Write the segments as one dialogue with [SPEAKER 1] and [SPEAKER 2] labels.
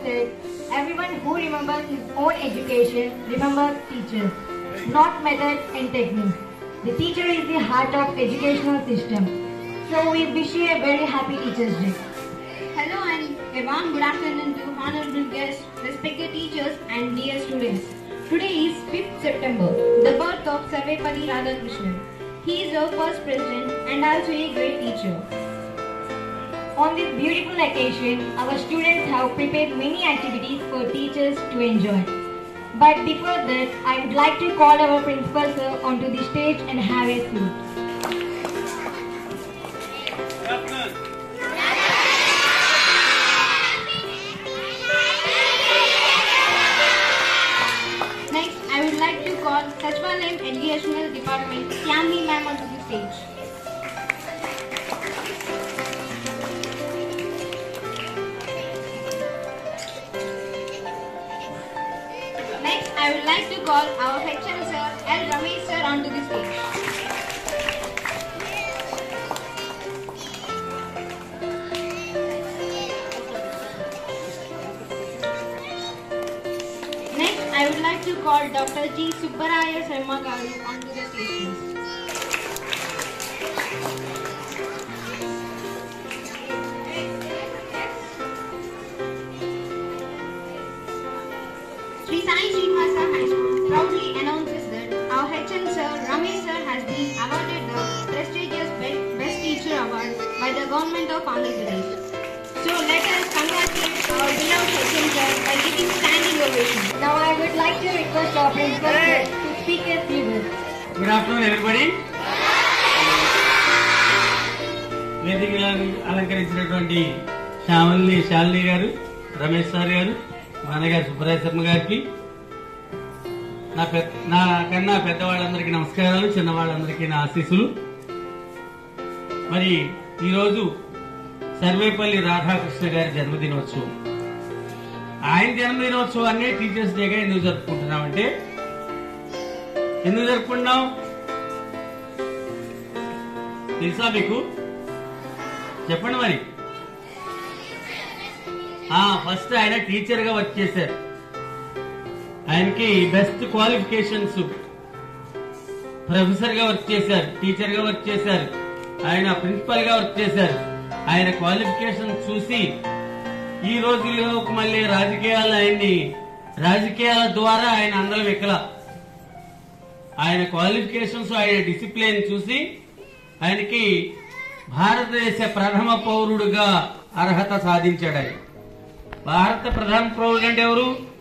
[SPEAKER 1] said, everyone who remembers his own education remembers teachers, not methods and techniques. The teacher is the heart of educational system. So we wish you a very happy Teachers Day.
[SPEAKER 2] Hello and a warm good afternoon to honorable guests, respected teachers and dear students. Today is 5th September, the birth of Sarvepalli Radhakrishnan. He is our first president and also a great teacher.
[SPEAKER 1] On this beautiful occasion, our students have prepared many activities for teachers to enjoy. But before that, I would like to call our principal sir onto the stage and have a seat.
[SPEAKER 2] Next, I would like to call Sachwalayam Educational Department Yami ma'am onto the stage. Next, I would like to call our HM sir L. Ramesh sir onto the stage. Next, I would like to call Dr. G. Subbaraya Sharma Garu onto the stage. please. Sri Sai Srinivasa High School proudly announces that our HM sir Ramesh sir has been awarded the prestigious Be- Best Teacher Award by the Government of Andhra Pradesh. So let us congratulate our beloved HM sir by giving standing ovation.
[SPEAKER 1] Now I would like to request our principal sir to speak a few words.
[SPEAKER 3] Good afternoon everybody వేదికగా అలంకరించినటువంటి శ్యామల్ని శాలిని గారు Ramesh sir గారు మా అన్నగారు సుబ్బరాయ శర్మ గారికి నా పెద్ద నా కన్నా పెద్దవాళ్ళందరికీ నమస్కారాలు చిన్నవాళ్ళందరికీ నా ఆశీస్సులు మరి ఈరోజు సర్వేపల్లి రాధాకృష్ణ గారి జన్మదినోత్సవం ఆయన జన్మదినోత్సవాన్ని టీచర్స్ డేగా ఎందుకు జరుపుకుంటున్నామంటే ఎందుకు జరుపుకున్నాం తెలుసా మీకు చెప్పండి మరి ఆ ఫస్ట్ ఆయన టీచర్ గా వర్క్ చేశారు ఆయనకి బెస్ట్ క్వాలిఫికేషన్స్ ప్రొఫెసర్ గా వర్క్ చేశారు టీచర్ గా వర్క్ చేశారు ఆయన ప్రిన్సిపల్ గా వర్క్ చేశారు ఆయన క్వాలిఫికేషన్ చూసి ఈ రోజుల్లో మళ్ళీ రాజకీయాలు ఆయన్ని రాజకీయాల ద్వారా ఆయన అందరం ఎక్కల ఆయన క్వాలిఫికేషన్స్ ఆయన డిసిప్లిన్ చూసి ఆయనకి భారతదేశ ప్రథమ పౌరుడుగా అర్హత సాధించాడు ఆయన భారత ప్రథమ పౌరుడు అంటే ఎవరు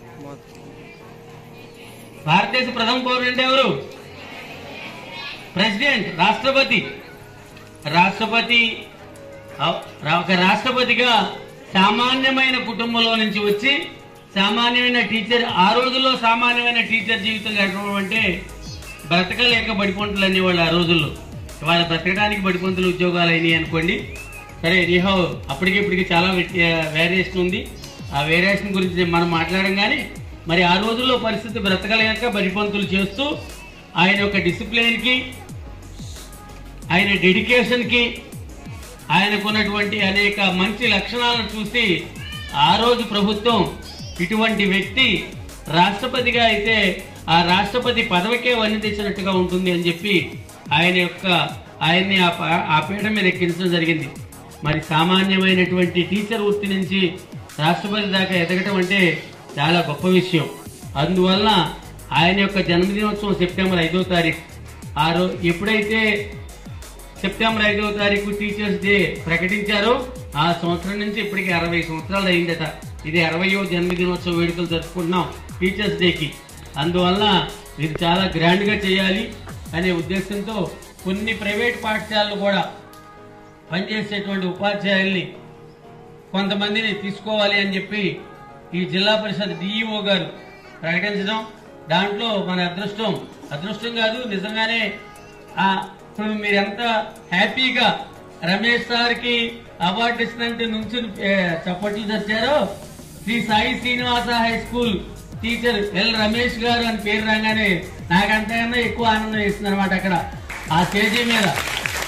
[SPEAKER 3] భారతదేశ ప్రథమ పౌరుడు అంటే ఎవరు ప్రెసిడెంట్ రాష్ట్రపతి రాష్ట్రపతి అవ్- రా- ఒక రాష్ట్రపతిగా సామాన్యమైన కుటుంబంలో నుంచి వచ్చి సామాన్యమైన టీచర్ ఆ రోజుల్లో సామాన్యమైన టీచర్ జీవితం గడపడం అంటే బ్రతకలేక బడిపంతులు అనేవాళ్ళు ఆ రోజుల్లో వాళ్ళ బ్రతకడానికి బడిపంతులు ఉద్యోగాలు అయినాయి అనుకోండి సరే ఎనీహౌ అప్పటికి ఇప్పటికి చాలా వేరియేషన్ ఉంది ఆ వేరియేషన్ గురించి మనం మాట్లాడడం కానీ మరి ఆ రోజుల్లో పరిస్థితి బ్రతకలేక బడిపంతులు చేస్తూ ఆయన యొక్క డిసిప్లిన్కి ఆయన డెడికేషన్కి ఆయనకున్నటువంటి అనేక మంచి లక్షణాలను చూసి ఆ రోజు ప్రభుత్వం ఇటువంటి వ్యక్తి రాష్ట్రపతిగా అయితే ఆ రాష్ట్రపతి పదవికే వన్ని తెచ్చినట్టుగా ఉంటుంది అని చెప్పి ఆయన యొక్క ఆయన్ని ఆ ప- ఆ పీఠ మీద ఎక్కించడం జరిగింది మరి సామాన్యమైనటువంటి టీచర్ వృత్తి నుంచి రాష్ట్రపతి దాకా ఎదగటం అంటే చాలా గొప్ప విషయం అందువలన ఆయన యొక్క జన్మదినోత్సవం సెప్టెంబర్ ఐదో తారీఖు ఆ రో ఎప్పుడైతే సెప్టెంబర్ ఐదవ తారీఖు టీచర్స్ డే ప్రకటించారో ఆ సంవత్సరం నుంచి ఇప్పటికి అరవై సంవత్సరాలు అయిందట ఇది అరవయో జన్మదినోత్సవ వేడుకలు జరుపుకుంటున్నాం టీచర్స్ డేకి అందువల్ల ఇది చాలా గ్రాండ్ గా చేయాలి అనే ఉద్దేశంతో కొన్ని ప్రైవేట్ పాఠశాలలు కూడా పనిచేసేటువంటి ఉపాధ్యాయుల్ని కొంతమందిని తీసుకోవాలి అని చెప్పి ఈ జిల్లా పరిషత్ డిఈఓ గారు ప్రకటించడం దాంట్లో మన అదృష్టం అదృష్టం కాదు నిజంగానే ఆ ఇప్పుడు మీరెంత హ్యాపీగా రమేష్ సార్కి అవార్డు ఇచ్చినంటే నుంచి చప్పట్లు తెచ్చారో Shri Sai Srinivasa high school teacher L Ramesh garu అని పేరు రాగానే నాకంతకన్నా ఎక్కువ ఆనందం వేస్తుంది అనమాట అక్కడ ఆ స్టేజీ మీద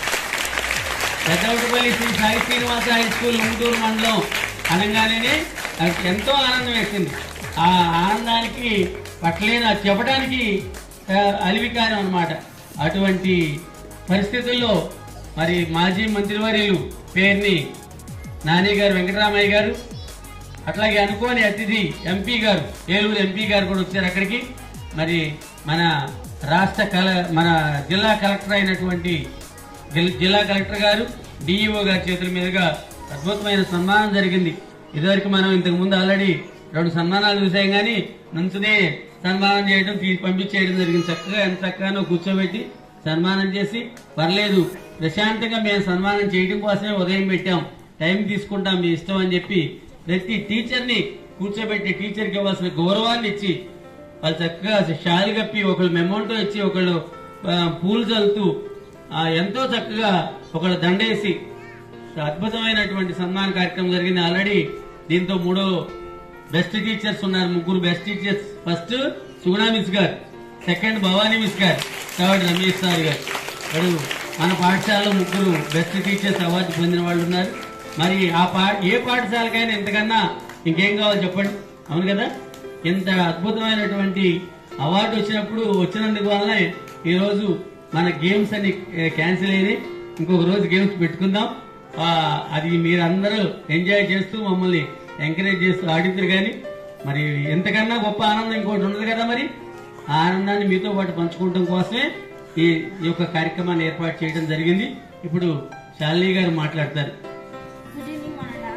[SPEAKER 3] పెద్దవటిపల్లి శ్రీ సాయి శ్రీనివాస హై స్కూల్ ఉంటూరు మండలం అనగానే అది ఎంతో ఆనందం వేసింది ఆ ఆనందానికి పట్టలేని అది చెప్పడానికి ఆ, అలివికారం అనమాట అటువంటి పరిస్థితుల్లో మరి మాజీ మంత్రివర్యులు పేరుని నాని గారు వెంకటరామయ్య గారు అట్లాగే అనుకోని అతిథి ఎంపీ గారు ఏలూరు ఎంపీ గారు కూడా వచ్చారు అక్కడికి మరి మన రాష్ట్ర కల మన జిల్లా కలెక్టర్ అయినటువంటి జిల్- జిల్లా కలెక్టర్ గారు డిఈఓ గారి చేతుల మీదుగా అద్భుతమైన సన్మానం జరిగింది ఇదివరకు మనం ఇంతకు ముందు ఆల్రెడీ రెండు సన్మానాలు చూసాం కానీ నుంచునే సన్మానం చేయడం తీసి పంపించేయడం జరిగింది చక్కగా ఎంత చక్కగానో కూర్చోబెట్టి సన్మానం చేసి పర్లేదు ప్రశాంతంగా మేము సన్మానం చేయడం కోసమే ఉదయం పెట్టాం టైం తీసుకుంటాం మీ ఇష్టం అని చెప్పి ప్రతి టీచర్ని కూర్చోబెట్టి టీచర్కి ఇవ్వాల్సిన గౌరవాన్ని ఇచ్చి వాళ్ళు చక్కగా షాల్ కప్పి ఒకళ్ళు మెమౌంటో ఇచ్చి ఒకళ్ళు ఆ, పూలు చల్లుతూ ఆ, ఎంతో చక్కగా ఒకళ్ళు దండేసి అద్భుతమైనటువంటి సన్మాన కార్యక్రమం జరిగింది ఆల్రెడీ దీంతో మూడో బెస్ట్ టీచర్స్ ఉన్నారు ముగ్గురు best teachers first Suguna miss garu second Bhavani miss garu third Ramesh sir garu ఇప్పుడు మన పాఠశాలలో ముగ్గురు బెస్ట్ టీచర్స్ అవార్డు పొందిన వాళ్ళు ఉన్నారు మరి ఆ పా ఏ పాఠశాలకైనా ఇంతకన్నా ఇంకేం కావాలి చెప్పండి అవును కదా ఇంత అద్భుతమైనటువంటి అవార్డు వచ్చినప్పుడు వచ్చినందుకు వలన ఈరోజు మన గేమ్స్ అని క్యాన్సిల్ అయినాయి ఇంకొక రోజు గేమ్స్ పెట్టుకుందాం ఆ, అది మీరందరూ ఎంజాయ్ చేస్తూ మమ్మల్ని ఎంకరేజ్ చేస్తూ ఆడిద్దరు కానీ మరి ఎంతకన్నా గొప్ప ఆనందం ఇంకోటి ఉండదు కదా మరి ఆ ఆనందాన్ని మీతో పాటు పంచుకోవడం కోసమే ఈ ఈ యొక్క కార్యక్రమాన్ని ఏర్పాటు చేయడం జరిగింది ఇప్పుడు శాలిని గారు మాట్లాడతారు
[SPEAKER 4] గుడ్ ఈవినింగ్ మనడా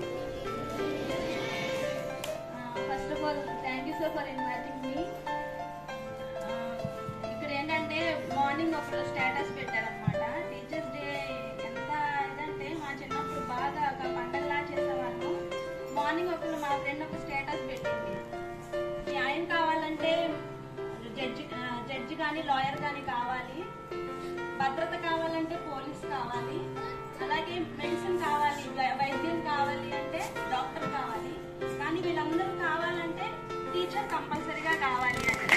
[SPEAKER 4] first of all thank you sir for inviting me ఇక్కడ ఏంటంటే మార్నింగ్ ఒకరు స్టేటస్ పెట్టారనమాట టీచర్స్ డే ఎంత ఇదంటే మా చిన్నప్పుడు బాగా ఒక పండగలా చేసేవాళ్ళం మార్నింగ్ ఒకరు మా ఫ్రెండ్ ఒక స్టేటస్ పెట్టింది న్యాయం కావాలంటే జడ్జి జడ్జి కానీ లాయర్ కానీ కావాలి భద్రత కావాలంటే పోలీస్ కావాలి అలాగే మెడిసిన్ కావాలి వై- వైద్యం కావాలి అంటే డాక్టర్ కావాలి కానీ వీళ్ళందరూ కావాలంటే టీచర్ కంపల్సరీగా కావాలి అని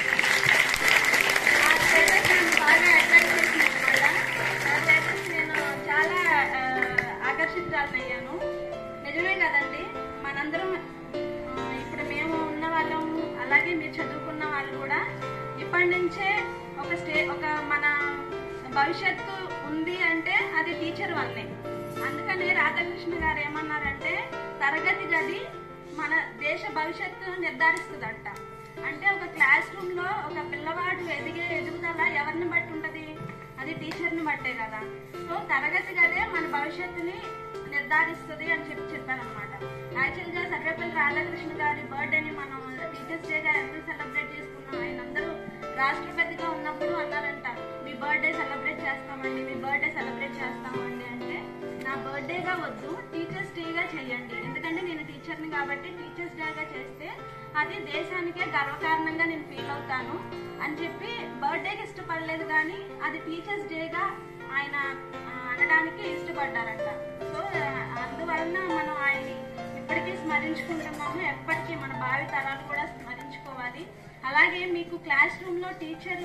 [SPEAKER 4] ఆ స్టేటస్ నన్ను బాగా అట్రాక్ట్ చేసింది అనమాట ఆ స్టేటస్ నేను చాలా ఆ, ఆకర్షితురాలయ్యాను నిజమే కదండి మనందరం ఆ, ఇప్పుడు మేము ఉన్న వాళ్ళం అలాగే మీరు చదువుకున్న వాళ్ళు కూడా ఇప్పటి నుంచే ఒక స్టే ఒక మన భవిష్యత్తు ఉంది అంటే అది టీచర్ వల్లే అందుకని రాధాకృష్ణ గారు ఏమన్నారంటే తరగతి గది మన దేశ భవిష్యత్తు నిర్ధారిస్తుందంట అంటే ఒక క్లాస్ రూమ్ లో ఒక పిల్లవాడు ఎదిగే ఎదుగుదల ఎవరిని బట్టి ఉంటది అది టీచర్ని బట్టే కదా సో తరగతి గదే మన భవిష్యత్తుని నిర్ధారిస్తుంది అని చెప్పి చెప్పారనమాట యాక్చువల్ గా సర్వేపల్లి రాధాకృష్ణ గారి బర్త్డేని మనం టీచర్స్ డేగా ఎందుకు సెలబ్రేట్ చేసుకున్నాం ఆయన అందరూ రాష్ట్రపతిగా ఉన్నప్పుడు అన్నారంట మీ బర్త్డే సెలబ్రేట్ చేస్తామండి మీ బర్త్డే సెలబ్రేట్ చేస్తామండి అంటే నా బర్త్డేగా వద్దు టీచర్స్ డేగా చేయండి ఎందుకంటే నేను టీచర్ని కాబట్టి టీచర్స్ డేగా చేస్తే అది దేశానికే గర్వకారణంగా నేను ఫీల్ అవుతాను అని చెప్పి బర్త్డేకి ఇష్టపడలేదు కానీ అది టీచర్స్ డేగా ఆయన ఆ, అనడానికి ఇష్టపడ్డారంట సో ఆ, అందువలన మనం ఆయన్ని ఇప్పటికీ స్మరించుకుంటున్నాము ఎప్పటికీ మన భావి తరాలు కూడా స్మరించుకోవాలి అలాగే మీకు క్లాస్ రూమ్ లో టీచర్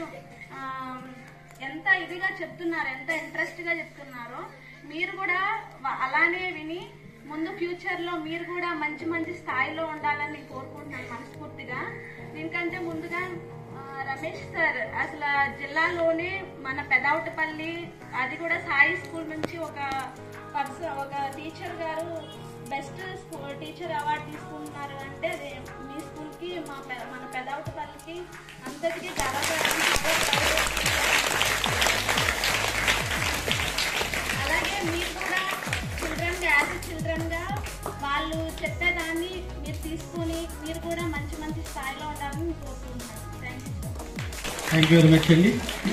[SPEAKER 4] ఎంత ఇదిగా చెప్తున్నారు ఎంత ఇంట్రెస్ట్ గా చెప్తున్నారో మీరు కూడా వ- అలానే విని ముందు ఫ్యూచర్ లో మీరు కూడా మంచి మంచి స్థాయిలో ఉండాలని నేను కోరుకుంటున్నాను మనస్ఫూర్తిగా దీనికంటే ముందుగా ఆ, రమేష్ సార్ అసలు జిల్లాలోనే మన పెదవటపల్లి అది కూడా సాయి స్కూల్ నుంచి ఒక పర్సన్ ఒక టీచర్ గారు బెస్ట్ స్కూల్ టీచర్ అవార్డు తీసుకుంటున్నారు అంటే అది మీ స్కూల్ కి మా పె- మన పెదవటపల్లికి అంతటికీ గర్వకారణం చాలా proud. అలాగే మీరు కూడా చిల్డ్రన్ గా యాజ్ చిల్డ్రన్ గా వాళ్ళు చెప్పేదాన్ని మీరు తీసుకుని మీరు కూడా మంచి మంచి స్థాయిలో ఉండాలని నేను కోరుకుంటున్నాను thank you sir
[SPEAKER 3] thank you very much అండి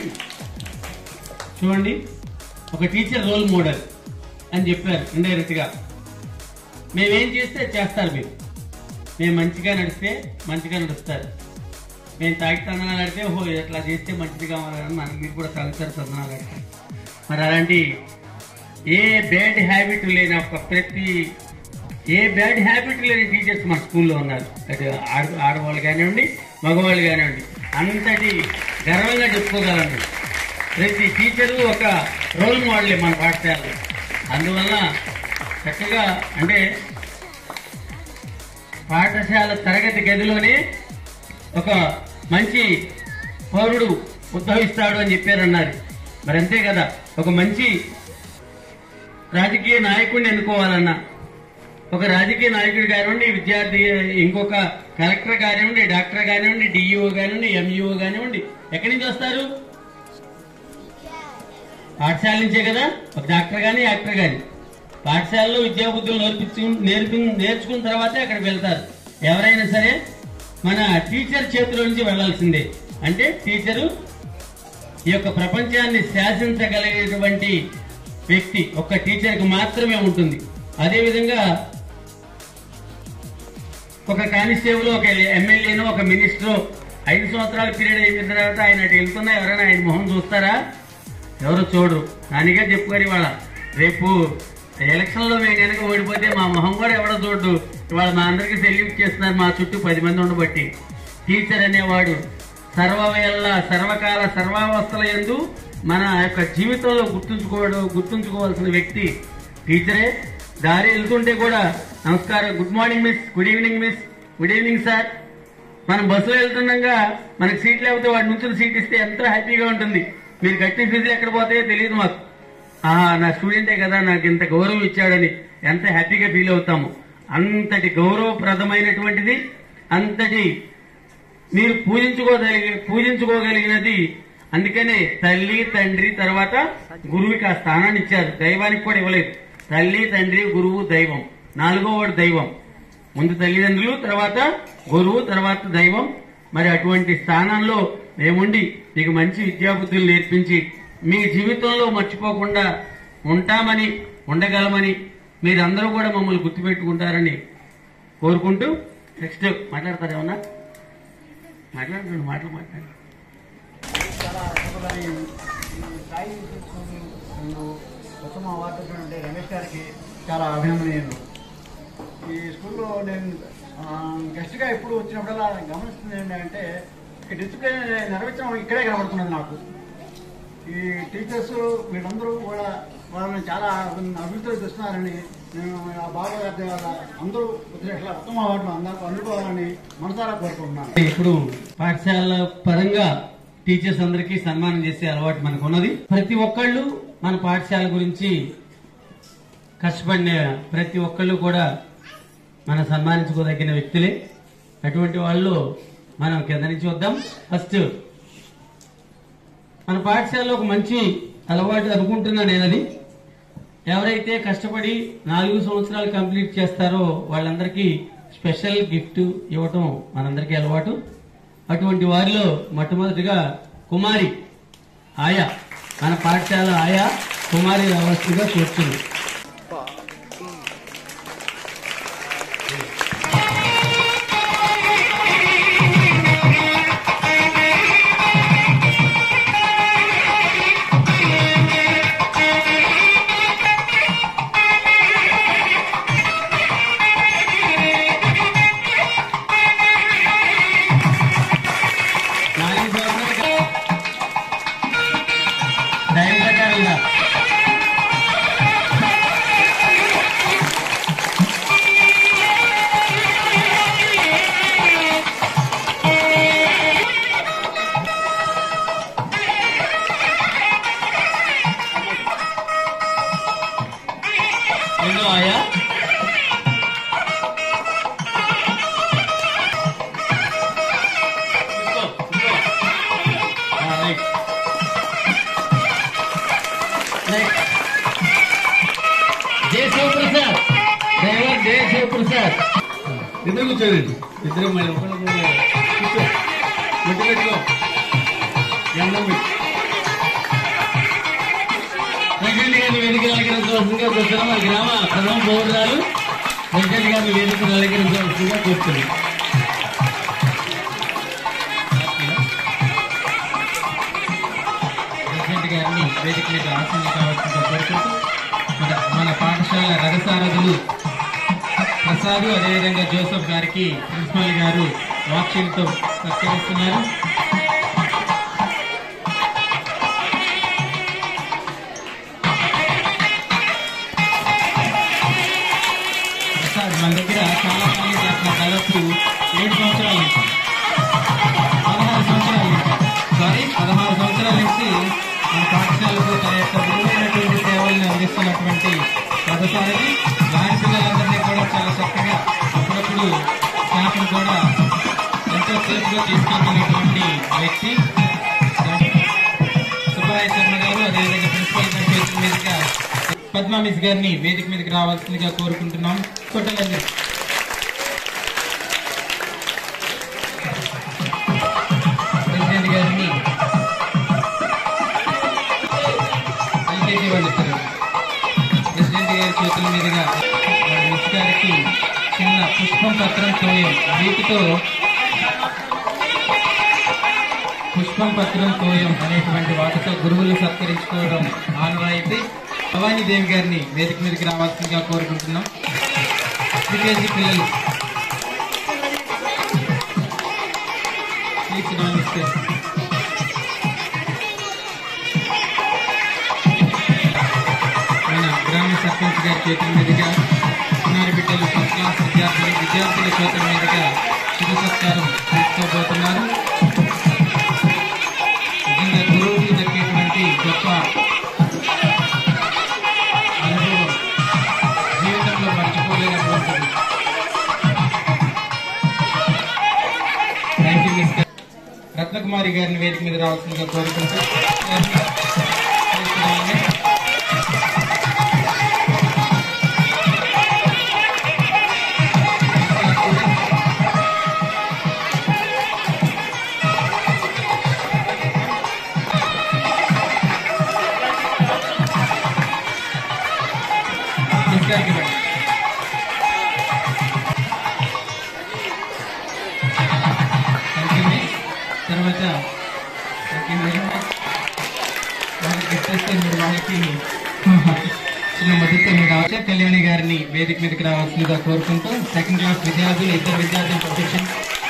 [SPEAKER 3] చూడండి ఒక టీచర్ రోల్ మోడల్ అని చెప్పారు ఇండైరెక్ట్ గా మేమేం చేస్తే అది చేస్తారు మీరు మేము మంచిగా నడిస్తే మంచిగా నడుస్తారు మేము తాగి తందనాలు ఆడితే ఓహో ఇట్లా చేస్తే మంచిది కావాలని మనకి మీరు కూడా తాగుతారు తందనాలు ఆడతారు మరి అలాంటి ఏ బ్యాడ్ హ్యాబిట్ లేని ఒక ప్రతి ఏ బ్యాడ్ హ్యాబిట్ లేని టీచర్స్ మన స్కూల్లో ఉన్నారు అటు ఆడ ఆడవాళ్ళు కానివ్వండి మగవాళ్ళు కానివ్వండి అంతటి గర్వంగా చెప్పుకోగలను ప్రతి టీచరు ఒక రోల్ మోడలే మన పాఠశాలలో అందువల్ల చక్కగా అంటే పాఠశాల తరగతి గదిలోనే ఒక మంచి పౌరుడు ఉద్భవిస్తాడు అని చెప్పారన్నారు మరి అంతే కదా ఒక మంచి రాజకీయ నాయకుడిని ఎన్నుకోవాలన్నా ఒక రాజకీయ నాయకుడు కానివ్వండి విద్యార్థి ఇంకొక కలెక్టర్ కానివ్వండి డాక్టర్ కానివ్వండి డిఈఓ కానివ్వండి ఎంఈఓ కానివ్వండి ఎక్కడి నుంచి వస్తారు పాఠశాల నుంచే కదా ఒక డాక్టర్ గాని యాక్టర్ గాని పాఠశాలలో విద్యాబుద్ధులు నేర్పించు నేర్పి నేర్చుకున్న తర్వాతే అక్కడికి వెళ్తారు ఎవరైనా సరే మన టీచర్ చేతిలో నుంచి వెళ్లాల్సిందే అంటే టీచరు ఈ యొక్క ప్రపంచాన్ని శాసించగలిగేటువంటి వ్యక్తి ఒక్క టీచర్కి మాత్రమే ఉంటుంది అదేవిధంగా ఒక కానిస్టేబుల్ ఒక ఎమ్మెల్యేను ఒక మినిస్టర్ ఐదు సంవత్సరాల పీరియడ్ అయిపోయిన తర్వాత ఆయన అటు వెళ్తున్నా ఎవరైనా ఆయన మొహం చూస్తారా ఎవరు చూడరు దానికే చెప్పుకోరు ఇవాళ రేపు ఎలక్షన్ లో మేము కనుక ఓడిపోతే మా మొహం కూడా ఎవడో చూడు ఇవాళ మా అందరికి సెల్యూట్ చేస్తున్నారు మా చుట్టూ పది మంది ఉండబట్టి టీచర్ అనేవాడు సర్వవేళ సర్వకాల సర్వావస్థల ఎందు మన యొక్క జీవితంలో గుర్తుంచుకోవడం గుర్తుంచుకోవాల్సిన వ్యక్తి టీచరే దారి వెళ్తుంటే కూడా నమస్కారం good morning miss good evening miss good evening sir మనం బస్సులో వెళ్తుండగా మనకి సీట్ లేకపోతే వాడి నుంచి సీట్ ఇస్తే ఎంతో హ్యాపీగా ఉంటుంది మీరు కట్టిన ఫీజులు ఎక్కడ పోతాయో తెలియదు మాకు ఆహా నా స్టూడెంటే కదా నాకు ఇంత గౌరవం ఇచ్చాడని ఎంత హ్యాపీగా ఫీల్ అవుతాము అంతటి గౌరవప్రదమైనటువంటిది అంతటి మీరు పూజించుకోగలిగి పూజించుకోగలిగినది అందుకనే తల్లి తండ్రి తర్వాత గురువుకి ఆ స్థానాన్ని ఇచ్చారు దైవానికి కూడా ఇవ్వలేదు తల్లి తండ్రి గురువు దైవం నాలుగో వాడు దైవం ముందు తల్లిదండ్రులు తర్వాత గురువు తర్వాత దైవం మరి అటువంటి స్థానంలో మేముండి మీకు మంచి విద్యాబుద్ధులు నేర్పించి మీ జీవితంలో మర్చిపోకుండా ఉంటామని ఉండగలమని మీరందరూ కూడా మమ్మల్ని గుర్తుపెట్టుకుంటారని కోరుకుంటూ నెక్స్ట్ మాట్లాడతారు ఏమన్నా మాట్లాడండి మాటలు మాట్లాడండి
[SPEAKER 5] చాలా అద్భుతమైన ఈ స్థాయి తీసుకుని ఉత్తమ అవార్డు ఇచ్చినటువంటి రమేష్ గారికి చాలా అభినందనీయులు ఈ స్కూల్లో నేను ఆ, గెస్ట్గా ఎప్పుడు వచ్చినప్పుడల్లా గమనిస్తుంది ఏంటంటే ఈ డిసిప్లిన్ నెరవేర్చడం ఇక్కడే కనబడుతున్నది నాకు ఈ టీచర్స్ వీళ్ళందరూ కూడా వాళ్ళని చాలా అభివృద్ధిలో తెస్తున్నారని నేను ఆ బాబా గారి వల్ల అందరూ ఇట్లా ఉత్తమ అవార్డులు అందరూ అందుకోవాలని మనసారా కోరుకుంటున్నాను
[SPEAKER 3] ఇప్పుడు పాఠశాల పరంగా టీచర్స్ అందరికీ సన్మానం చేసే అలవాటు మనకు ఉన్నది ప్రతి ఒక్కళ్ళు మన పాఠశాల గురించి కష్టపడిన ప్రతి ఒక్కళ్ళు కూడా మనం సన్మానించుకోదగిన వ్యక్తులే అటువంటి వాళ్ళు మనం కింద నుంచి వద్దాం ఫస్ట్ మన పాఠశాలలో ఒక మంచి అలవాటు అనుకుంటున్నా నేను అది ఎవరైతే కష్టపడి నాలుగు సంవత్సరాలు కంప్లీట్ చేస్తారో వాళ్ళందరికీ స్పెషల్ గిఫ్ట్ ఇవ్వటం మనందరికీ అలవాటు అటువంటి వారిలో మొట్టమొదటిగా కుమారి ఆయా మన పాఠశాల ఆయా కుమారి వ్యవస్థగా కూర్చుంది నాలుగు సంవత్సరాలు దైవ ప్రకారంగా రెండో ఆయా తీసుకో, తీసుకో. ఆ, right. Right. J Shivaprasad driver J Shivaprasad ఇద్దరు కూర్చోండి ఇద్దరు మరి ఒకళ్ళు కూర్చో ముట్టు పెట్టుకో ఎండం పెట్టు. ప్రెసిడెంట్ గారిని వేదిక అలంకరించవలసిందిగా కూర్చున్నాం మన గ్రామ ప్రథమ పౌరురాలు ప్రెసిడెంట్ గారిని వేదిక అలంకరించవలసిందిగా కూర్చుంది ప్రెసిడెంట్ గారిని వేదిక మీద ఆసనం కావాల్సిందిగా కోరుకుంటూ మన మన పాఠశాల రథసారథులు ప్రసాద్ అదేవిధంగా జోసఫ్ గారికి ప్రిన్సిపల్ గారు వాక్యంతో సత్కరిస్తున్నారు ప్రసాద్ మన దగ్గర చాలా పనులు చేస్తున్నారు దాదాపు
[SPEAKER 6] పాఠశాలకు తన యొక్క విలువైనటువంటి సేవలను అందిస్తున్నటువంటి ప్రొఫెసర్ని వారి పిల్లలందరినీ కూడా చాలా చక్కగా అప్పుడప్పుడు స్టాఫ్ను కూడా ఎంతో సేఫ్గా తీసుకెళ్తున్నటువంటి వ్యక్తి సుబ్బరాయ శర్మ గారు అదేవిధంగా ప్రిన్సిపల్ గారి చేతుల మీదుగా పద్మా మిస్ గారిని వేదిక మీదకి రావాల్సిందిగా కోరుకుంటున్నాం కొట్టలేదు ప్రెసిడెంట్ గారిని ఎల్కేజీ వాళ్ళు ఇస్తారు ప్రెసిడెంట్ గారి చేతుల మీదుగా వాళ్ళ మిస్ గారికి చిన్న పుష్పం పత్రం తోయం వీటితో పుష్పం పత్రం తోయం అనేటువంటి వాటితో గురువులు సత్కరించుకోవడం ఆనవాయితీ భవానీ దేవి గారిని వేదిక మీదకి రావాల్సిందిగా కోరుకుంటున్నాం ఎల్కేజీ పిల్లలు ప్లీజ్ నమస్తే మన గ్రామ సర్పంచ్ గారి చేతుల మీదుగా చిన్నారి బిడ్డలు ఫస్ట్ క్లాస్ విద్యార్థులు విద్యార్థుల చేతుల మీదుగా శుభ సత్కారం తీసుకోబోతున్నారు నిజంగా గురువుకి దక్కేటువంటి గొప్ప అనుభవం జీవితంలో మర్చిపోలేనటువంటిది థ్యాంక్ యూ మిస్ రత్నకుమారి గారిని వేదిక మీద రావాల్సిందిగా కోరుకుంటూ చేస్తున్నామండి. మిస్ గారికి ఇవ్వండి. థ్యాంక్ యూ మిస్ తర్వాత థ్యాంక్ యూ వెరీ మచ్ వాళ్ళకి ఇచ్చేస్తే మీరు వాళ్ళకి చిన్న మొదటితో మీరు ఆశా కళ్యాణి గారిని వేదిక మీదకి రావాల్సిందిగా కోరుకుంటూ సెకండ్ క్లాస్ విద్యార్థులు ఇద్దరు విద్యార్థులు ప్రొటెక్షన్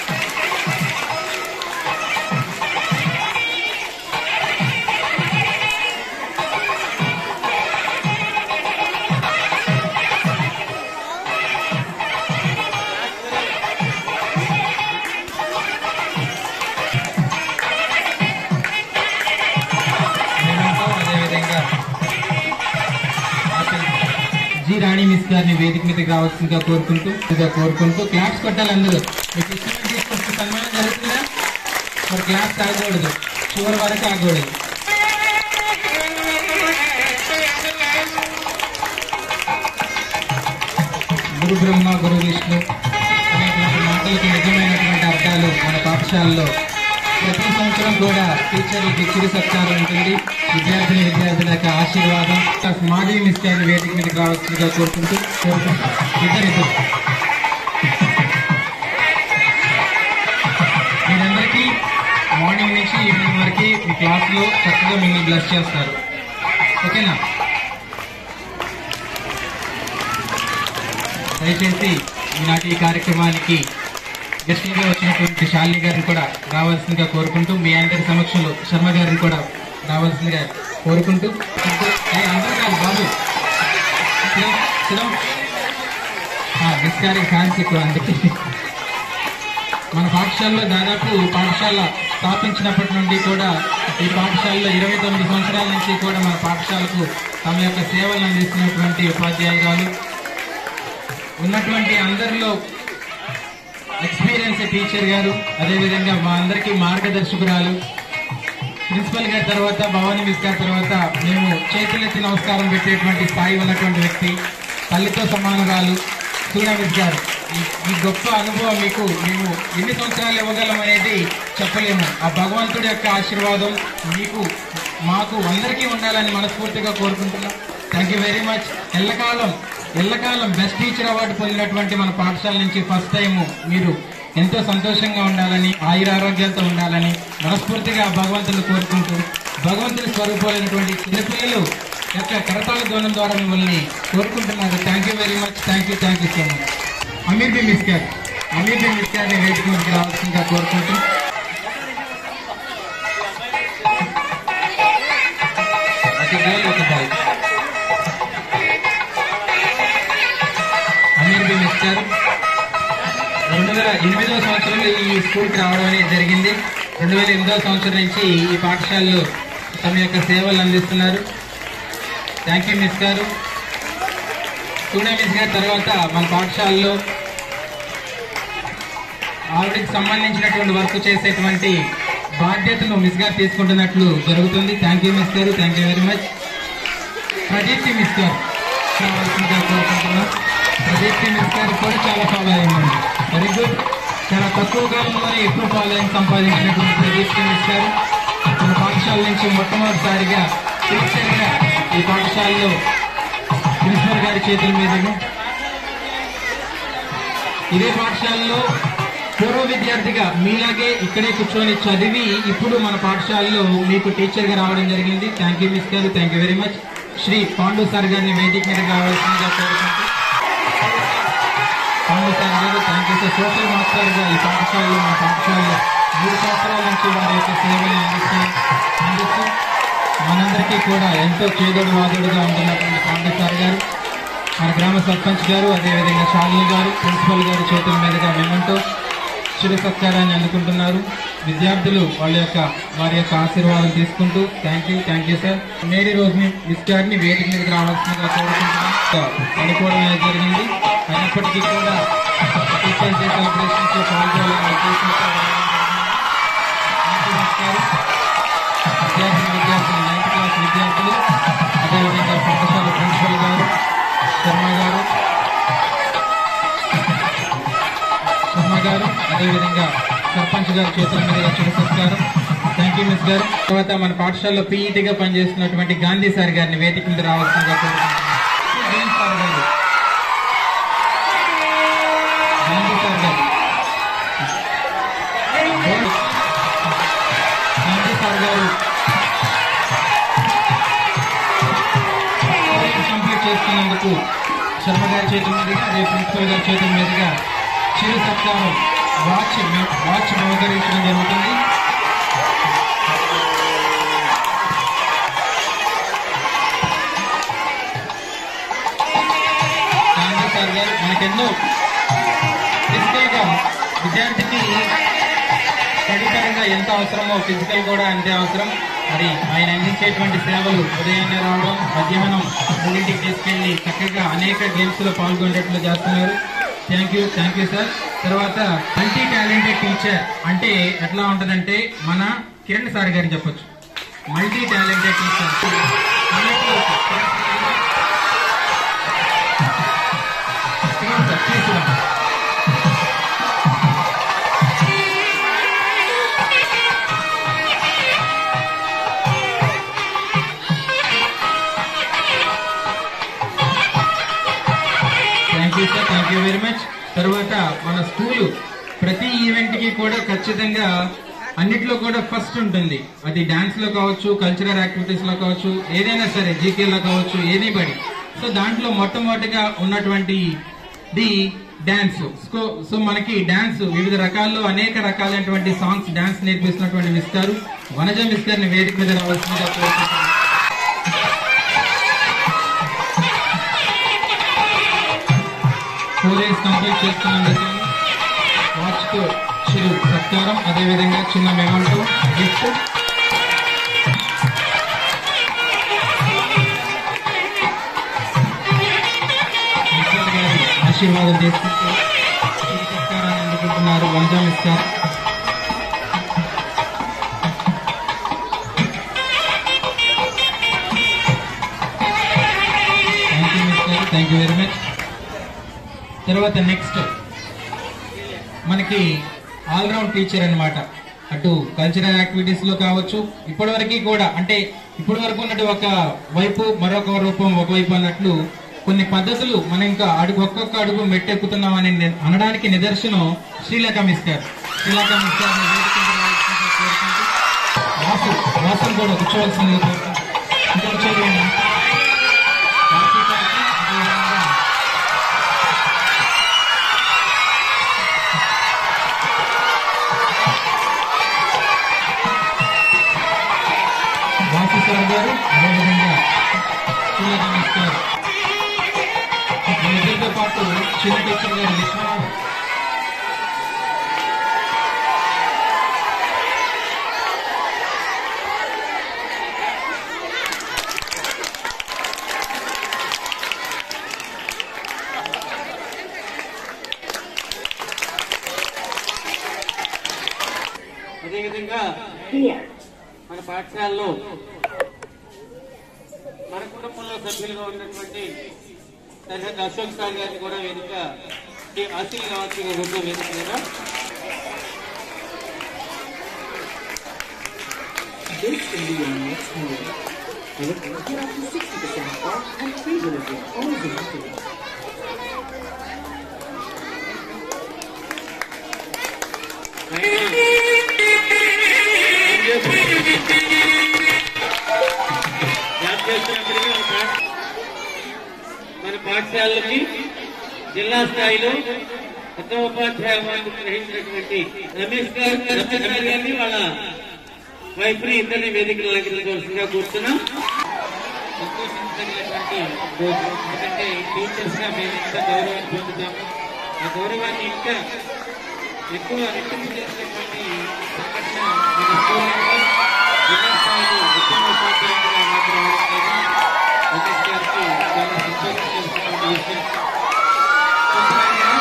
[SPEAKER 6] మేమంతా అదేవిధంగా ఆశా జి రాణి మిస్ గారిని వేదిక మీదకి రావాల్సిందిగా కోరుకుంటూ ఇదిగా కోరుకుంటూ క్లాప్స్ కొట్టాలి అందరూ మీకు ఇష్టం తీసుకొస్తే సన్మానం జరుగుతుందా మరి క్లాప్స్ ఆగకూడదు చివరి వరకు ఆగకూడదు గురు బ్రహ్మ గురు విష్ణు అనేటువంటి మాటలకు నిజమైనటువంటి అర్థాలు మన పాఠశాలలో ప్రతి సంవత్సరం కూడా టీచర్లకి చిరు సత్కారం ఉంటుంది విద్యార్థిని విద్యార్థులకు ఆశీర్వాదం మాధవి మిస్ గారిని వేదిక మీదకి రావాల్సిందిగా కోరుకుంటూ కోరుకుంటాం ఇద్దరిద్దరు మీరందరికీ మార్నింగ్ నుంచి ఈవినింగ్ వరకు మీ క్లాస్లో చక్కగా మిమ్మల్ని బ్లెస్ చేస్తారు ఓకేనా దయచేసి ఈనాటి ఈ కార్యక్రమానికి గెస్ట్గా వచ్చినటువంటి శాలిని గారిని కూడా రావాల్సిందిగా కోరుకుంటూ మీ అందరి సమక్షంలో శర్మ గారిని కూడా రావాల్సిందిగా కోరుకుంటూ ఏ, అందరూ కాదు బాబు సిద్ధం, సిద్ధం. ఆ, గెస్ట్ గారికి ఫ్యాన్స్ ఎక్కువ అందుకే మన పాఠశాలలో దాదాపు పాఠశాల స్థాపించినప్పటి నుండి కూడా ఈ పాఠశాలలో ఇరవై తొమ్మిది సంవత్సరాల నుంచి కూడా మన పాఠశాలకు తమ యొక్క సేవలను అందిస్తున్నటువంటి ఉపాధ్యాయురాలు ఉన్నటువంటి అందరిలో ఎక్స్పీరియన్స్ టీచర్ గారు అదేవిధంగా మా అందరికీ మార్గదర్శకురాలు ప్రిన్సిపల్ గారి తర్వాత భవానీ మిస్ గారి తర్వాత మేము చేతులెత్తి నమస్కారం పెట్టేటువంటి స్థాయి ఉన్నటువంటి వ్యక్తి తల్లితో సమానురాలు సూర్య మిస్ గారు ఈ- ఈ గొప్ప అనుభవం మీకు మేము ఎన్ని సంవత్సరాలు ఇవ్వగలం అనేది చెప్పలేము ఆ భగవంతుడి యొక్క ఆశీర్వాదం మీకు మాకు అందరికీ ఉండాలని మనస్ఫూర్తిగా కోరుకుంటున్నాం థ్యాంక్ యూ వెరీ మచ్ ఎల్లకాలం ఎల్లకాలం బెస్ట్ టీచర్ అవార్డు పొందినటువంటి మన పాఠశాల నుంచి ఫస్ట్ టైం మీరు ఎంతో సంతోషంగా ఉండాలని ఆయురారోగ్యాలతో ఉండాలని మనస్ఫూర్తిగా ఆ భగవంతుని కోరుకుంటూ భగవంతుని స్వరూపాలైనటువంటి చిన్నపిల్లలు యొక్క కరతాళ ధ్వనం ద్వారా మిమ్మల్ని కోరుకుంటున్నారు thank you very much thank you thank you so much Ameer Bi మిస్కార్ అమీర్ బి మిస్కార్ వేదిక మీదకి రావాల్సిందిగా కోరుకుంటూ ఒక గర్ల్ ఒక బాయ్ అమీర్ బి మిస్టర్ రెండు వేల ఎనిమిదవ సంవత్సరంలో ఈ స్కూల్కి రావడం అనేది జరిగింది రెండు వేల ఎనిమిదవ సంవత్సరం నుంచి ఈ పాఠశాలలో తమ యొక్క సేవలు అందిస్తున్నారు థ్యాంక్ యూ మిస్ గారు పూణే మిస్ గారి తర్వాత మన పాఠశాలలో ఆవిడకి సంబంధించినటువంటి వర్క్ చేసేటువంటి బాధ్యతను మిస్ గారు తీసుకుంటున్నట్లు జరుగుతుంది thank you miss garu thank you very much Pradeepti miss garu కావాల్సిందిగా కోరుకుంటున్నాం ప్రదీప్తి మిస్ గారు కూడా చాలా ఫాలో అయ్యిందండి వెరీ గుడ్ చాలా తక్కువ కాలంలోనే ఎక్కువ ఫాలోయింగ్ సంపాదించినటువంటి ప్రదీప్తి మిస్ గారు మన పాఠశాల నుంచి మొట్టమొదటిసారిగా టీచర్గా ఈ పాఠశాలలో ప్రిన్సిపల్ గారి చేతుల మీదుగా ఇదే పాఠశాలలో పూర్వ విద్యార్థిగా మీలాగే ఇక్కడే కూర్చొని చదివి ఇప్పుడు మన పాఠశాలలో మీకు టీచర్ గా రావడం జరిగింది thank you miss garu thank you very much Shri Pandu sir గారిని వేదిక మీద కావాల్సిందిగా కోరుకుంటూ Pandu sir garu thank you sir social master గా ఈ పాఠశాలలో మన పాఠశాలలో మూడు సంవత్సరాల నుంచి వారి యొక్క సేవలు అందిస్తూ అందిస్తూ మనందరికీ కూడా ఎంతో చేదోడు వాదోడుగా ఉంటున్నటువంటి పాండు సార్ గారు మన గ్రామ సర్పంచ్ గారు అదేవిధంగా శాలిని గారు ప్రిన్సిపల్ గారి చేతుల మీదుగా మెమంటో చిరు సత్కారాన్ని అందుకుంటున్నారు విద్యార్థులు వాళ్ళ యొక్క వారి యొక్క ఆశీర్వాదం తీసుకుంటూ thank you thank you sir Mary రోజుని మిస్ గారిని వేదిక మీదకి రావాల్సిందిగా కోరుకుంటున్నాం అనుకోవడం అనేది జరిగింది అయినప్పటికీ కూడా టీచర్స్ డే సెలబ్రేషన్స్ లో పాల్గొనాలని ఉద్దేశంతో రావడం జరిగింది. థ్యాంక్ యూ మిస్ గారు. విద్యార్థులు నైన్త్ క్లాస్ విద్యార్థులు అదేవిధంగా పాఠశాల ప్రిన్సిపల్ గారు శర్మ గారు శర్మ గారు అదేవిధంగా సర్పంచ్ గారు చేతుల మీదుగా చిరు సత్కారం థ్యాంక్ యూ మిస్ గారు తర్వాత మన పాఠశాలలో పీఈటీగా పనిచేస్తున్నటువంటి గాంధీ సార్ గారిని వేదిక మీద రావాల్సిందిగా కోరుకుంటున్నాను జైన్ సార్ గారు గాంధీ సార్ గారు గాంధీ సార్ గారు కంప్లీట్ చేస్తున్నందుకు శర్మ గారి చేతుల మీదుగా అదే ప్రిన్సిపల్ గారి చేతుల మీదుగా చిరు సత్కారం వాచ్ వాచ్ బహుకరించడం జరుగుతుంది గాంధీ సార్ గారు మనకెన్నో ఫిజికల్ గా విద్యార్థికి స్టడీ పరంగా ఎంత అవసరమో ఫిజికల్ కూడా అంతే అవసరం మరి ఆయన అందించేటువంటి సేవలు ఉదయాన్నే రావడం మధ్యాహ్నం మూడింటికి తీసుకెళ్లి చక్కగా అనేక గేమ్స్ లో పాల్గొనేట్లు చేస్తున్నారు thank you thank you sir తర్వాత మల్టీ టాలెంటెడ్ టీచర్ అంటే ఎట్లా ఉంటదంటే మన కిరణ్ సార్ గారిని చెప్పొచ్చు మల్టీ టాలెంటెడ్ టీచర్ తీసుకురా thank you sir thank you very much తర్వాత మన స్కూలు ప్రతి ఈవెంట్ కి కూడా ఖచ్చితంగా అన్నిట్లో కూడా ఫస్ట్ ఉంటుంది అది డాన్స్ లో కావచ్చు కల్చరల్ యాక్టివిటీస్ లో కావచ్చు ఏదైనా సరే జీకే లో కావచ్చు ఎనీబడి సో దాంట్లో మొట్టమొదటిగా ఉన్నటువంటి ది డాన్స్ సో సో మనకి డాన్స్ వివిధ రకాల్లో అనేక రకాలైనటువంటి సాంగ్స్ డాన్స్ నేర్పిస్తున్నటువంటి మిస్ గారు వనజ మిస్ గారిని వేదిక మీద రావాల్సిందిగా కోరుకుంటున్నాను ఫోర్ ఇయర్స్ కంప్లీట్ చేస్తున్నందుకు వాచ్ కు చిరు సత్కారం అదేవిధంగా చిన్న మెమంటో గిఫ్ట్ ప్రిన్సిపల్ గారి ఆశీర్వాదం తీసుకుంటూ చిరు సత్కారాన్ని అందుకుంటున్నారు Vanja mister thank you mister thank you very much తర్వాత నెక్స్ట్ మనకి ఆల్రౌండ్ టీచర్ అన్నమాట అటు కల్చరల్ యాక్టివిటీస్ లో కావచ్చు ఇప్పటి వరకు కూడా అంటే ఇప్పటి వరకు ఉన్నట్టు ఒక వైపు మరొక రూపం ఒకవైపు అన్నట్లు కొన్ని పద్ధతులు మనం ఇంకా అడుగు ఒక్కొక్క అడుగు మెట్టెక్కుతున్నామని ని- అనడానికి నిదర్శనం శ్రీలేఖ మిస్ గారు శ్రీలేఖ మిస్ గారిని వేదిక మీద రావాల్సిందిగా కోరుకుంటూ వాసు వాసుని కూడా కూర్చోవలసిందిగా కోరుకుంటూ ఇంకా వచ్చేది ఏంటి? వాసు గారికి అదేవిధంగా వాసుసార్ గారు అదేవిధంగా శ్రీలేఖ మిస్ గారు వీళ్ళిద్దరితో పాటు చిన్న టీచర్ గారు విశ్వనాథ్
[SPEAKER 7] clear.
[SPEAKER 3] మన పాఠశాలలో మన కుటుంబంలో సభ్యులుగా ఉన్నటువంటి సరిహద్దు అశోక్ సార్ గారిని కూడా వేదిక శ్రీ ఆశీల్ కావాల్సిన గుర్తు వేదిక మీద
[SPEAKER 7] This can be your next meal. And it will get up to 60% off and free delivery all the day.
[SPEAKER 3] Job చేస్తున్నప్పటికీ మన పాఠ- మన పాఠశాలకి జిల్లా స్థాయిలో ఉత్తమ ఉపాధ్యాయ అవార్డు గ్రహించినటువంటి రమేష్ గారు రమేష్ గారు గారిని వాళ్ళ వైఫ్ ని ఇద్దరిని వేదికలు అలంకరించవలసిందిగా కూర్చున్నాం సంతోషించగలిగినటువంటి రోజు ఎందుకంటే టీచర్స్ గా మేము ఇంత గౌరవాన్ని పొందుతాము ఆ గౌరవాన్ని ఇంకా ఎక్కువ రెట్టింపు చేసినటువంటి సంఘటన మన స్కూల్లో జిల్లా స్థాయిలో ఉత్తమ ఉపాధ్యాయులుగా మాకు రావడం లేదు. రమేష్ గారికి చాలా సంతోషం చేస్తున్నటువంటి విషయం కొంతమంది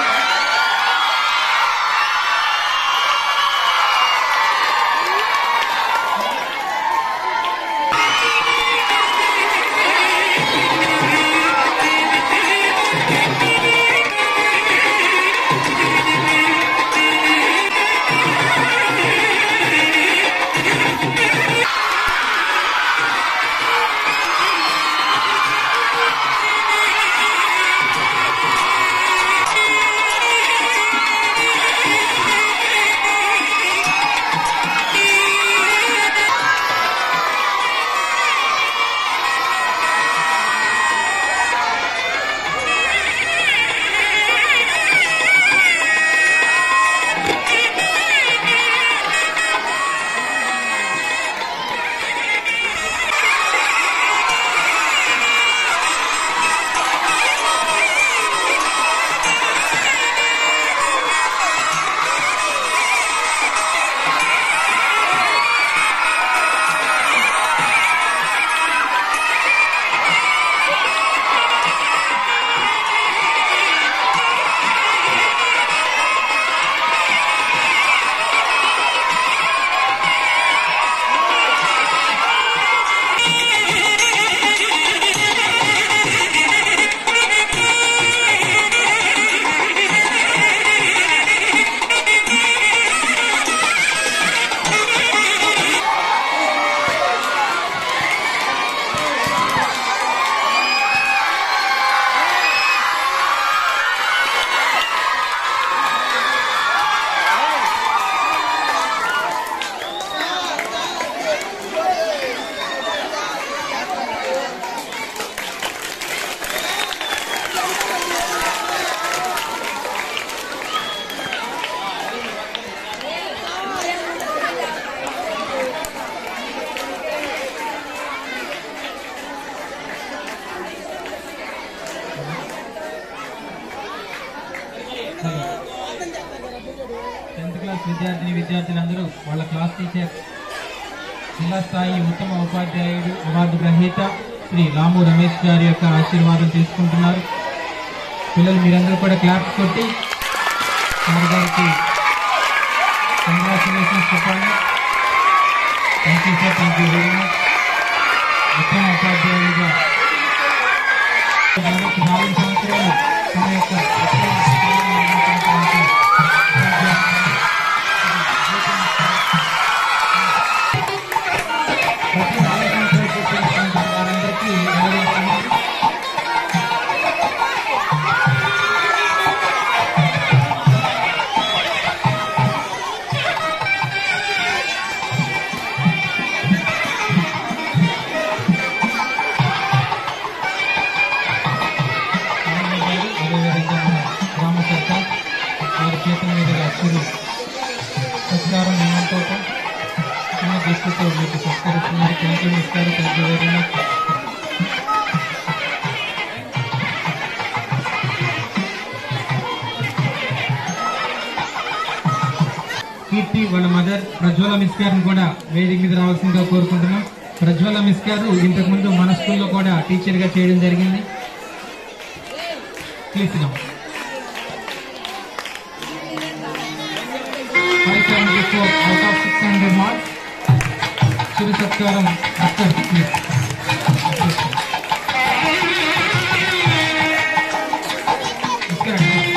[SPEAKER 6] టెన్త్ క్లాస్ విద్యార్థిని విద్యార్థులందరూ వాళ్ళ క్లాస్ టీచర్ జిల్లా స్థాయి ఉత్తమ ఉపాధ్యాయుడు అవార్డు గ్రహీత శ్రీ రాము రమేష్ గారి యొక్క ఆశీర్వాదం తీసుకుంటున్నారు పిల్లలు మీరందరూ కూడా క్లాప్స్ కొట్టి సార్ గారికి కంగ్రాచులేషన్స్ చెప్పండి thank you sir thank you very much ఉత్తమ ఉపాధ్యాయులుగా దాదాపు నాలుగు సంవత్సరాలు తమ యొక్క ఉత్తమ ఉపాధ్యాయులుగా ఉన్నటువంటి ప్రతి నాలుగు సంవత్సరాలు చేసినటువంటి వారందరికీ గౌరవిస్తున్నాను. రామయ్య గారు, అదేవిధంగా మన గ్రామ సర్పంచ్ వారి చేతుల మీదుగా అచ్చులు సత్కారం నియమంతో చిన్న దృష్టితో మీకు సత్కరిస్తున్నారు థ్యాంక్ యూ ఇస్తారు thank you very much Keerthi వాళ్ళ మదర్ ప్రజ్వల మిస్ గారిని కూడా వేదిక మీద రావాల్సిందిగా కోరుకుంటున్నాం ప్రజ్వల మిస్ గారు ఇంతకు ముందు మన స్కూల్లో కూడా టీచర్ గా చేయడం జరిగింది please five seventy four out of six hundred marks చిరు సత్కారం డాక్టర్ ప్లీజ్. నమస్కారం.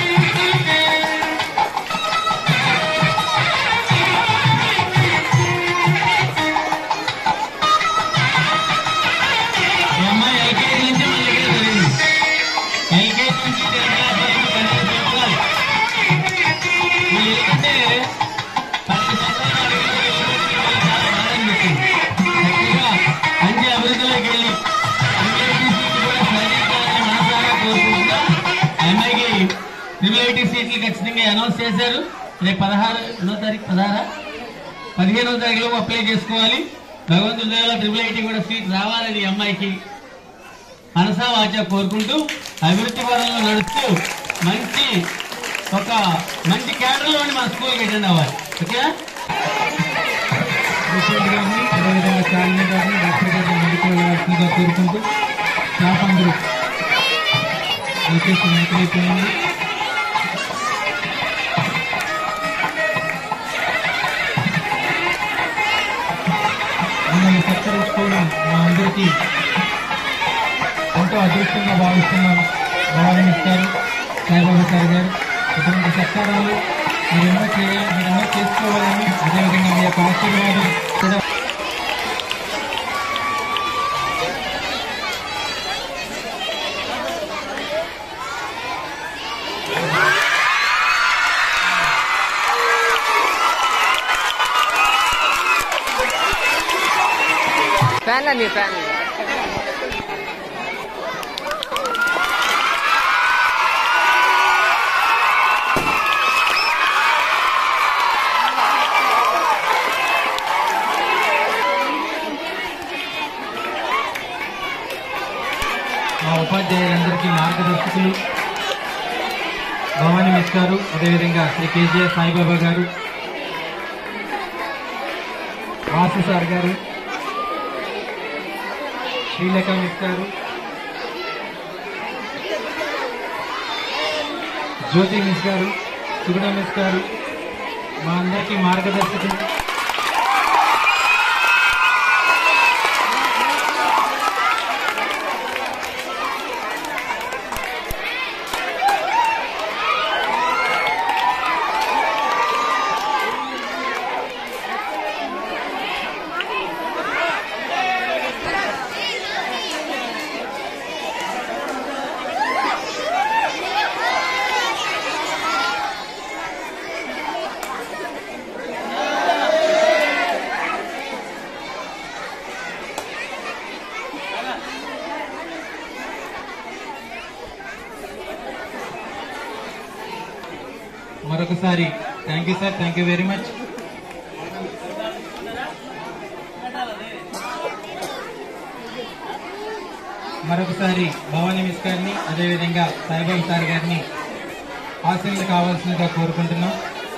[SPEAKER 3] ఈ అమ్మాయి ఎల్కేజీ నుంచి మన దగ్గర చదివింది ఎల్కేజీ నుంచి టెన్త్ క్లాస్ వరకు కనీసం చెప్పాలి వీళ్ళు ఏంటంటే పది సంవత్సరాలు అడిగిన చాలా బాధ అనిపిస్తుంది చక్కగా మంచి అభివృద్ధిలోకి వెళ్ళి ట్రిపుల్ సీట్లు కూడా సాధించాలని మనసారా కోరుకుంటున్నా ఆ అమ్మాయికి ట్రిపుల్ ఐటీ సీట్లు ఖచ్చితంగా అనౌన్స్ చేశారు రేపు పదహారు ఎన్నో తారీఖు పదహారా పదిహేనవ తారీఖులో అప్లై చేసుకోవాలి భగవంతుడి దయలో ట్రిపుల్ ఐటీ కూడా సీట్ రావాలని ఈ అమ్మాయికి మనసా వాచ కోరుకుంటూ అభివృద్ధి పరంలో నడుస్తూ మంచి ఒక మంచి క్యాడర్లోని మన స్కూల్కి అటెండ్ అవ్వాలి ఓకేనా
[SPEAKER 6] ప్రెసిడెంట్ గారిని అదేవిధంగా శాలిని గారిని డాక్టర్ గారిని ముందుకు వెళ్ళవలసిందిగా కోరుకుంటూ స్టాఫ్ అందరూ దయచేసి వెనకైపోయింది మిమ్మల్ని సత్కరించుకోవడం మా అందరికీ ఎంతో అదృష్టంగా భావిస్తున్నాం భవానీ ఇస్తారు సాయిబాబా సార్ గారు ఇటువంటి సత్కారాలు మీరు ఎన్నో చేయాలి మీరు ఎన్నో చేసుకోవాలని అదేవిధంగా మీ యొక్క ఆశీర్వాదం కూడా
[SPEAKER 8] ఫ్యాన్ అండి ఫ్యాన్
[SPEAKER 6] మా ఉపాధ్యాయులందరికీ మార్గదర్శకులు భవానీ మిస్ గారు అదేవిధంగా శ్రీ కేజీఆర్ సాయిబాబా గారు వాసు సార్ గారు శ్రీలేఖ మిస్ గారు జ్యోతి మిస్ గారు సుగుణ మిస్ గారు మా అందరికీ మార్గదర్శకులు మరొకసారి thank you sir thank you very much మరొకసారి భవానీ మిస్ గారిని అదేవిధంగా సాయిబాబు సార్ గారిని ఆశీర్లు కావాల్సిందిగా కోరుకుంటున్నాం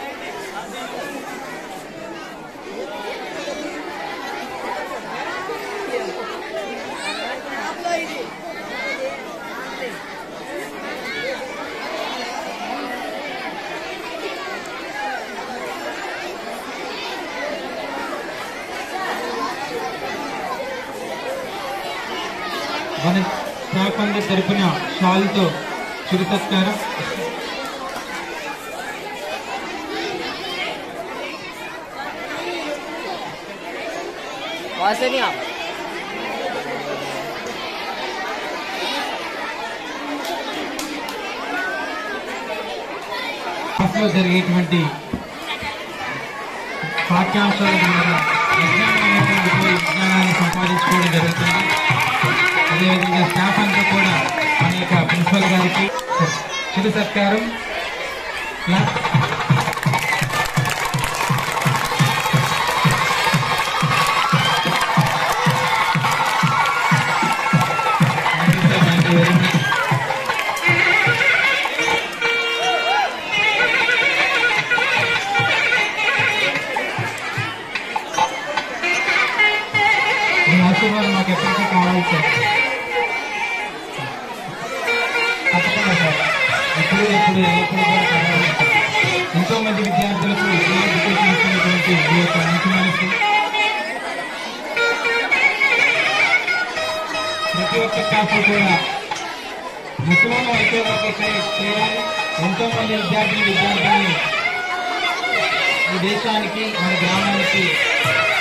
[SPEAKER 6] మన స్టాఫ్ అందరి తరపున షాల్తో చిరు సత్కారం
[SPEAKER 8] వాసనియా
[SPEAKER 6] క్లాస్లో జరిగేటువంటి పాఠ్యాంశాల ద్వారా విజ్ఞానమైనటువంటి విజ్ఞానాన్ని సంపాదించుకోవడం జరుగుతుంది అదేవిధంగా స్టాఫ్ అంతా కూడా మన యొక్క ప్రిన్సిపల్ గారికి చిరు సత్కారం class thank you sir thank you very much మీ ఆశీర్వాదం మాకు ఎప్పటికీ కావాలి సార్ తప్పకుండా సార్ ఎప్పుడు ఎప్పుడు ఎప్పుడు కూడా కావాలి సార్. ఎంతో మంది విద్యార్థులకు ఫ్రీ ఎడ్యుకేషన్ ఇస్తున్నటువంటి మీ యొక్క మంచి మనసు ఒలింపిక్ ట్రాఫీ కూడా ముఖ్యమైన అయితే చేయాలి ఎంతో మంది విద్యార్థులు విద్యార్థుల్ని ఈ దేశానికి మన గ్రామానికి